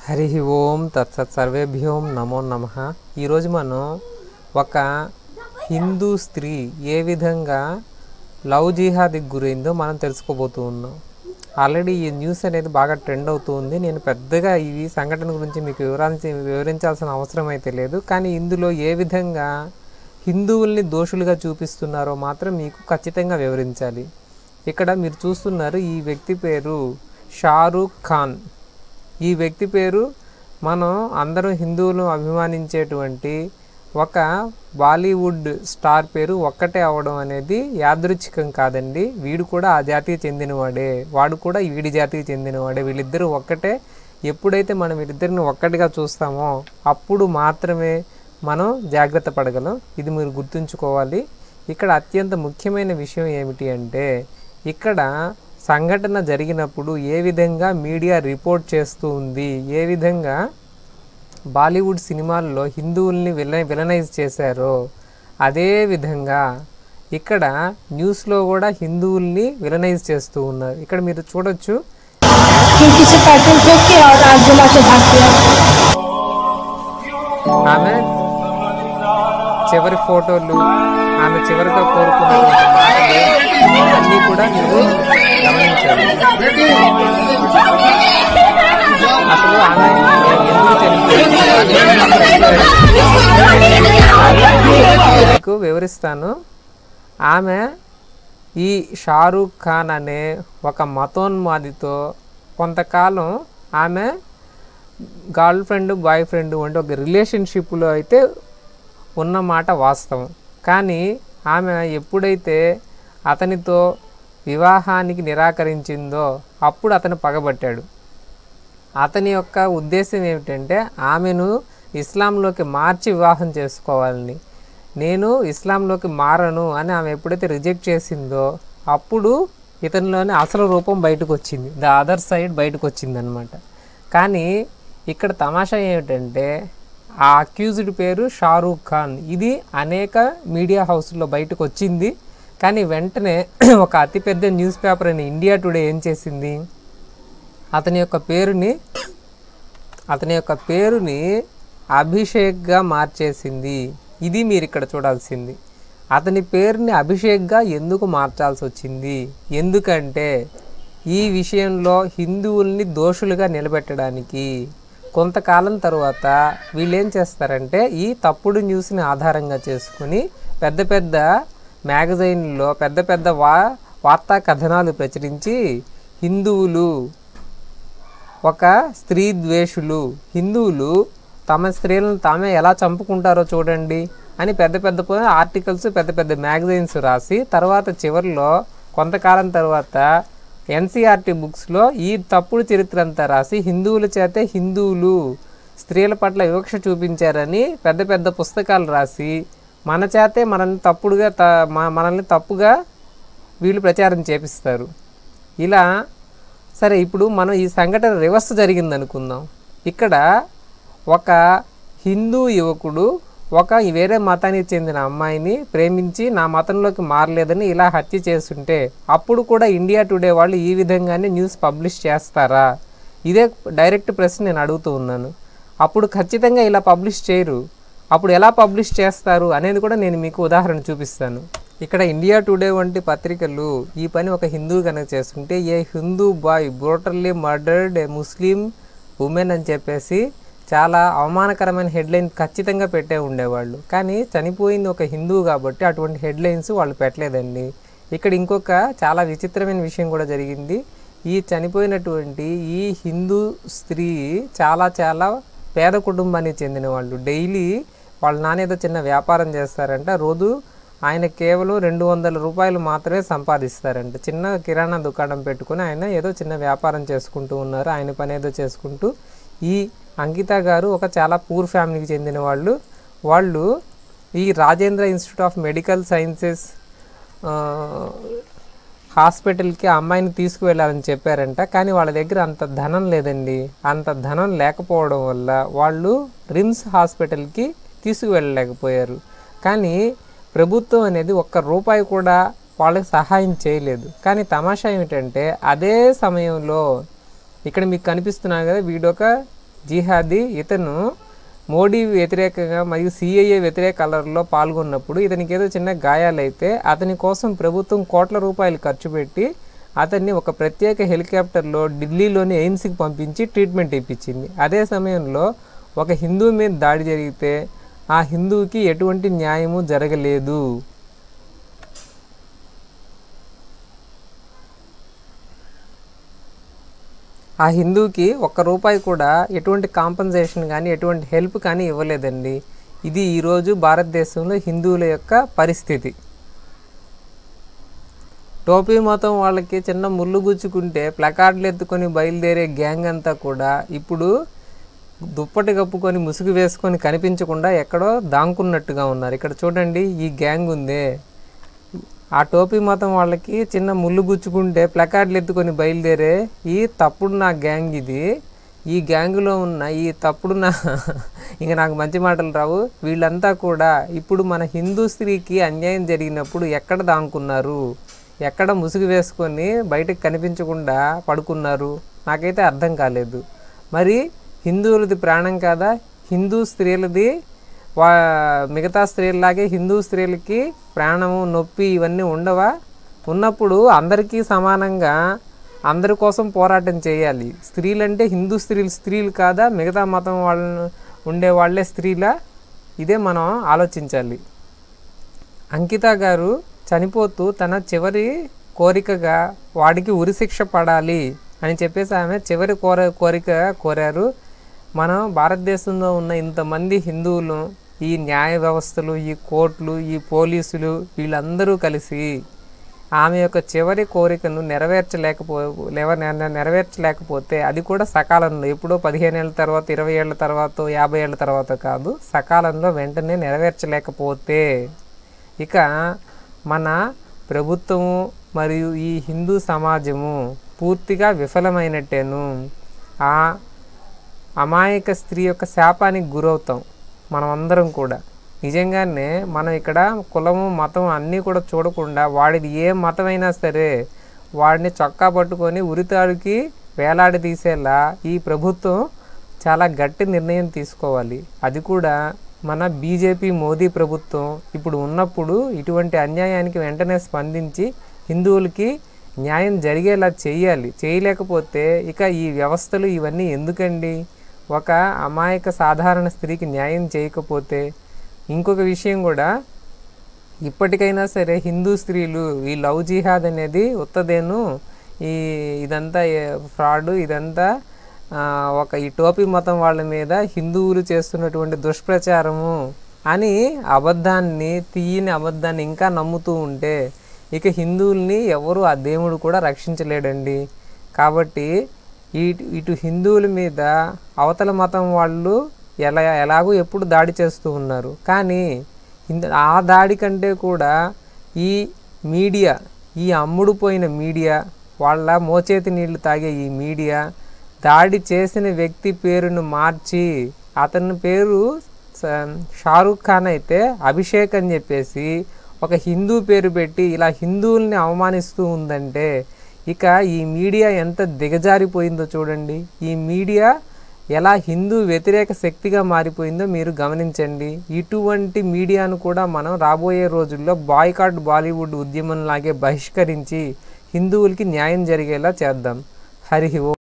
హరి ఓం తత్సత్ సర్వేభ్యోం నమో నమ ఈరోజు మనం ఒక హిందూ స్త్రీ ఏ విధంగా లవ్ జిహాద్కి గురైందో మనం తెలుసుకోబోతూ ఉన్నాం ఆల్రెడీ ఈ న్యూస్ అనేది బాగా ట్రెండ్ అవుతుంది నేను పెద్దగా ఈ సంఘటన గురించి మీకు వివరించి వివరించాల్సిన అవసరం అయితే లేదు కానీ ఇందులో ఏ విధంగా హిందువుల్ని దోషులుగా చూపిస్తున్నారో మాత్రం మీకు ఖచ్చితంగా వివరించాలి ఇక్కడ మీరు చూస్తున్నారు ఈ వ్యక్తి పేరు షారూక్ ఖాన్ ఈ వ్యక్తి పేరు మనం అందరూ హిందువులు అభిమానించేటువంటి ఒక బాలీవుడ్ స్టార్ పేరు ఒక్కటే అవడం అనేది యాదృచ్ఛికం కాదండి వీడు కూడా ఆ జాతికి చెందినవాడే వాడు కూడా వీడి జాతికి చెందినవాడే వీళ్ళిద్దరూ ఒక్కటే ఎప్పుడైతే మనం వీళ్ళిద్దరిని ఒక్కటిగా చూస్తామో అప్పుడు మాత్రమే మనం జాగ్రత్త పడగలం ఇది మీరు గుర్తుంచుకోవాలి ఇక్కడ అత్యంత ముఖ్యమైన విషయం ఏమిటి అంటే ఇక్కడ సంఘటన జరిగినప్పుడు ఏ విధంగా మీడియా రిపోర్ట్ చేస్తూ ఉంది ఏ విధంగా బాలీవుడ్ సినిమాల్లో హిందువుల్ని విల విలనైజ్ చేశారో అదే విధంగా ఇక్కడ న్యూస్లో కూడా హిందువుల్ని విలనైజ్ చేస్తూ ఉన్నారు ఇక్కడ మీరు చూడొచ్చు खिड़की से पेट्रोल फेंक के और आग जला के भाग गया ఆమె చివరి ఫోటోలు ఆమె చివరిగా కోరుకున్నటువంటి మాటలు అన్నీ కూడా మీరు గమనించాలి అసలు ఆమె ఎందుకు చనిపోయింది మీకు వివరిస్తాను ఆమె ఈ షారూక్ ఖాన్ అనే ఒక మతోన్మాదితో కొంతకాలం ఆమె గర్ల్ ఫ్రెండ్ బాయ్ ఫ్రెండ్ వంటి ఒక రిలేషన్షిప్లో అయితే ఉన్నమాట వాస్తవం కానీ ఆమె ఎప్పుడైతే అతనితో వివాహానికి నిరాకరించిందో అప్పుడు అతను పగబట్టాడు అతని యొక్క ఉద్దేశం ఏమిటంటే ఆమెను ఇస్లాంలోకి మార్చి వివాహం చేసుకోవాలని నేను ఇస్లాంలోకి మారను అని ఆమె ఎప్పుడైతే రిజెక్ట్ చేసిందో అప్పుడు ఇతనిలోని అసలు రూపం బయటకు వచ్చింది ద అదర్ సైడ్ బయటకు వచ్చింది అనమాట కానీ ఇక్కడ తమాషా ఏమిటంటే ఆ అక్యూజ్డ్ పేరు షారూక్ ఖాన్ ఇది అనేక మీడియా హౌస్లో బయటకు వచ్చింది కానీ వెంటనే ఒక అతిపెద్ద న్యూస్ పేపర్ అయిన ఇండియా టుడే ఏం చేసింది అతని యొక్క పేరుని అతని యొక్క పేరుని అభిషేక్గా మార్చేసింది ఇది మీరు ఇక్కడ చూడాల్సింది అతని పేరుని అభిషేక్గా ఎందుకు మార్చాల్సి వచ్చింది ఎందుకంటే ఈ విషయంలో హిందువుల్ని దోషులుగా నిలబెట్టడానికి కొంతకాలం తర్వాత వీళ్ళు ఏం చేస్తారంటే ఈ తప్పుడు న్యూస్ని ఆధారంగా చేసుకుని పెద్ద పెద్ద మ్యాగజైన్లో పెద్ద పెద్ద వా వార్తా కథనాలు ప్రచురించి హిందువులు ఒక స్త్రీ ద్వేషులు హిందువులు తమ స్త్రీలను తామే ఎలా చంపుకుంటారో చూడండి అని పెద్ద పెద్ద ఆర్టికల్స్ పెద్ద పెద్ద మ్యాగజైన్స్ రాసి తర్వాత చివరిలో కొంతకాలం తర్వాత ఎన్సీఆర్టీ బుక్స్లో ఈ తప్పుడు చరిత్ర అంతా రాసి హిందువుల చేతే హిందువులు స్త్రీల పట్ల వివక్ష చూపించారని పెద్ద పెద్ద పుస్తకాలు రాసి మన చేతే మనల్ని తప్పుడుగా త మ- మనల్ని తప్పుగా వీళ్ళు ప్రచారం చేపిస్తారు ఇలా సరే ఇప్పుడు మనం ఈ సంఘటన రివర్స్ జరిగింది అనుకుందాం ఇక్కడ ఒక హిందూ యువకుడు ఒక వేరే మతానికి చెందిన అమ్మాయిని ప్రేమించి నా మతంలోకి మారలేదని ఇలా హత్య చేస్తుంటే అప్పుడు కూడా ఇండియా టుడే వాళ్ళు ఈ విధంగానే న్యూస్ పబ్లిష్ చేస్తారా ఇదే డైరెక్ట్ ప్రశ్న నేను అడుగుతూ ఉన్నాను అప్పుడు ఖచ్చితంగా ఇలా పబ్లిష్ చేయరు అప్పుడు ఎలా పబ్లిష్ చేస్తారు అనేది కూడా నేను మీకు ఉదాహరణ చూపిస్తాను ఇక్కడ ఇండియా టుడే వంటి పత్రికలు ఈ పని ఒక హిందూ కనుక చేస్తుంటే a Hindu boy brutally murdered a Muslim woman అని చెప్పేసి చాలా అవమానకరమైన హెడ్లైన్ ఖచ్చితంగా పెట్టే ఉండేవాళ్ళు కానీ చనిపోయింది ఒక హిందువు కాబట్టి అటువంటి హెడ్లైన్స్ వాళ్ళు పెట్టలేదండి ఇక్కడ ఇంకొక చాలా విచిత్రమైన విషయం కూడా జరిగింది ఈ చనిపోయినటువంటి ఈ హిందూ స్త్రీ చాలా చాలా పేద కుటుంబానికి చెందిన వాళ్ళు డైలీ వాళ్ళ నాన్న ఏదో చిన్న వ్యాపారం చేస్తారంట రోజు ఆయన కేవలం రెండు వందల రూపాయలు మాత్రమే సంపాదిస్తారంట చిన్న కిరాణా దుకాణం పెట్టుకుని ఆయన ఏదో చిన్న వ్యాపారం చేసుకుంటూ ఉన్నారు ఆయన పని ఏదో చేసుకుంటూ ఈ అంకిత గారు ఒక చాలా పూర్ ఫ్యామిలీకి చెందిన వాళ్ళు వాళ్ళు ఈ Rajendra Institute of Medical Sciences ఆ, హాస్పిటల్కి ఆ అమ్మాయిని తీసుకువెళ్ళాలని చెప్పారంట కానీ వాళ్ళ దగ్గర అంత ధనం లేదండి అంత ధనం లేకపోవడం వల్ల వాళ్ళు రిమ్స్ హాస్పిటల్కి తీసుకువెళ్ళలేకపోయారు కానీ ప్రభుత్వం అనేది ఒక్క రూపాయి కూడా వాళ్ళకి సహాయం చేయలేదు కానీ తమాషా ఏమిటంటే అదే సమయంలో ఇక్కడ మీకు కనిపిస్తున్నారు కదా వీడొక జిహాదీ ఇతను మోడీ వ్యతిరేకంగా మరియు సిఐఏ వ్యతిరేక కలర్లో పాల్గొన్నప్పుడు ఇతనికి ఏదో చిన్న గాయాలైతే అతని కోసం ప్రభుత్వం కోట్ల రూపాయలు ఖర్చు పెట్టి అతన్ని ఒక ప్రత్యేక హెలికాప్టర్లో ఢిల్లీలోని ఎయిమ్స్కి పంపించి ట్రీట్మెంట్ ఇప్పించింది అదే సమయంలో ఒక హిందూ మీద దాడి జరిగితే ఆ హిందువుకి ఎటువంటి న్యాయము జరగలేదు ఆ హిందూకి ఒక్క రూపాయి కూడా ఎటువంటి కాంపన్సేషన్ కానీ ఎటువంటి హెల్ప్ కానీ ఇవ్వలేదండి ఇది ఈరోజు భారతదేశంలో హిందువుల యొక్క పరిస్థితి టోపీ మతం వాళ్ళకి చిన్న ముళ్ళు గుచ్చుకుంటే ప్లకార్డులు ఎత్తుకొని బయలుదేరే గ్యాంగ్ అంతా కూడా ఇప్పుడు దుప్పటి కప్పుకొని ముసుగు వేసుకొని కనిపించకుండా ఎక్కడో దాంకున్నట్టుగా ఉన్నారు ఇక్కడ చూడండి ఈ గ్యాంగ్ ఉందే ఆ టోపీ మతం వాళ్ళకి చిన్న ముళ్ళు గుచ్చుకుంటే ప్లకార్డులు ఎత్తుకొని బయలుదేరే ఈ తప్పుడు నా గ్యాంగ్ ఇది ఈ గ్యాంగులో ఉన్న ఈ తప్పుడు నా ఇంకా నాకు మంచి మాటలు రావు వీళ్ళంతా కూడా ఇప్పుడు మన హిందూ స్త్రీకి అన్యాయం జరిగినప్పుడు ఎక్కడ దాంకున్నారు ఎక్కడ ముసుగు వేసుకొని బయటకు కనిపించకుండా పడుకున్నారు నాకైతే అర్థం కాలేదు మరి హిందువులది ప్రాణం కాదా హిందూ స్త్రీలది వా మిగతా స్త్రీలలాగే హిందూ స్త్రీలకి ప్రాణము నొప్పి ఇవన్నీ ఉండవా ఉన్నప్పుడు అందరికీ సమానంగా అందరి కోసం పోరాటం చేయాలి స్త్రీలంటే హిందూ స్త్రీలు స్త్రీలు కాదా మిగతా మతం వాళ్ళను ఉండే వాళ్ళే స్త్రీలా ఇదే మనం ఆలోచించాలి అంకిత గారు చనిపోతూ తన చివరి కోరికగా వాడికి ఉరిశిక్ష పడాలి అని చెప్పేసి ఆమె చివరి కోర కోరిక కోరారు మనం భారతదేశంలో ఉన్న ఇంతమంది హిందువులు ఈ న్యాయ వ్యవస్థలు ఈ కోర్టులు ఈ పోలీసులు వీళ్ళందరూ కలిసి ఆమె యొక్క చివరి కోరికను నెరవేర్చలేకపో లేవ నె- నెరవేర్చలేకపోతే అది కూడా సకాలంలో ఎప్పుడో పదిహేను ఏళ్ళ తర్వాత ఇరవై ఏళ్ళ తర్వాత యాభై ఏళ్ళ తర్వాత కాదు సకాలంలో వెంటనే నెరవేర్చలేకపోతే ఇక మన ప్రభుత్వము మరియు ఈ హిందూ సమాజము పూర్తిగా విఫలమైనట్టేను ఆ అమాయక స్త్రీ యొక్క శాపానికి గురవుతాం మనం అందరం కూడా నిజంగానే మనం ఇక్కడ కులము మతం అన్నీ కూడా చూడకుండా వాడిది ఏ మతమైనా సరే వాడిని చొక్కా పట్టుకొని ఉరితాడుకి వేలాడి తీసేలా ఈ ప్రభుత్వం చాలా గట్టి నిర్ణయం తీసుకోవాలి అది కూడా మన బీజేపీ మోదీ ప్రభుత్వం ఇప్పుడు ఉన్నప్పుడు ఇటువంటి అన్యాయానికి వెంటనే స్పందించి హిందువులకి న్యాయం జరిగేలా చేయాలి చేయలేకపోతే ఇక ఈ వ్యవస్థలు ఇవన్నీ ఎందుకండి ఒక అమాయక సాధారణ స్త్రీకి న్యాయం చేయకపోతే ఇంకొక విషయం కూడా ఇప్పటికైనా సరే హిందూ స్త్రీలు ఈ లవ్ జిహాద్ అనేది ఉత్తదేను ఈ ఇదంతా ఫ్రాడ్ ఇదంతా ఆ, ఒక ఈ టోపీ మతం వాళ్ళ మీద హిందువులు చేస్తున్నటువంటి దుష్ప్రచారము అని అబద్ధాన్ని తీయని అబద్ధాన్ని ఇంకా నమ్ముతూ ఉంటే ఇక హిందువుల్ని ఎవరు ఆ దేవుడు కూడా రక్షించలేడండి కాబట్టి ఇటు ఇటు హిందువుల మీద అవతల మతం వాళ్ళు ఎలా ఎలాగో ఎప్పుడు దాడి చేస్తూ ఉన్నారు కానీ హిందూ ఆ దాడి కంటే కూడా ఈ మీడియా ఈ అమ్ముడుపోయిన మీడియా వాళ్ళ మోచేతి నీళ్లు తాగే ఈ మీడియా దాడి చేసిన వ్యక్తి పేరును మార్చి అతని పేరు స- షారూఖ్ ఖాన్ అయితే అభిషేక్ అని చెప్పేసి ఒక హిందూ పేరు పెట్టి ఇలా హిందువుల్ని అవమానిస్తూ ఉందంటే ఇక ఈ మీడియా ఎంత దిగజారిపోయిందో చూడండి ఈ మీడియా ఎలా హిందూ వ్యతిరేక శక్తిగా మారిపోయిందో మీరు గమనించండి ఇటువంటి మీడియాను కూడా మనం రాబోయే రోజుల్లో బాయ్కాట్ బాలీవుడ్ ఉద్యమంలాగే బహిష్కరించి హిందువులకి న్యాయం జరిగేలా చేద్దాం హరి ఓం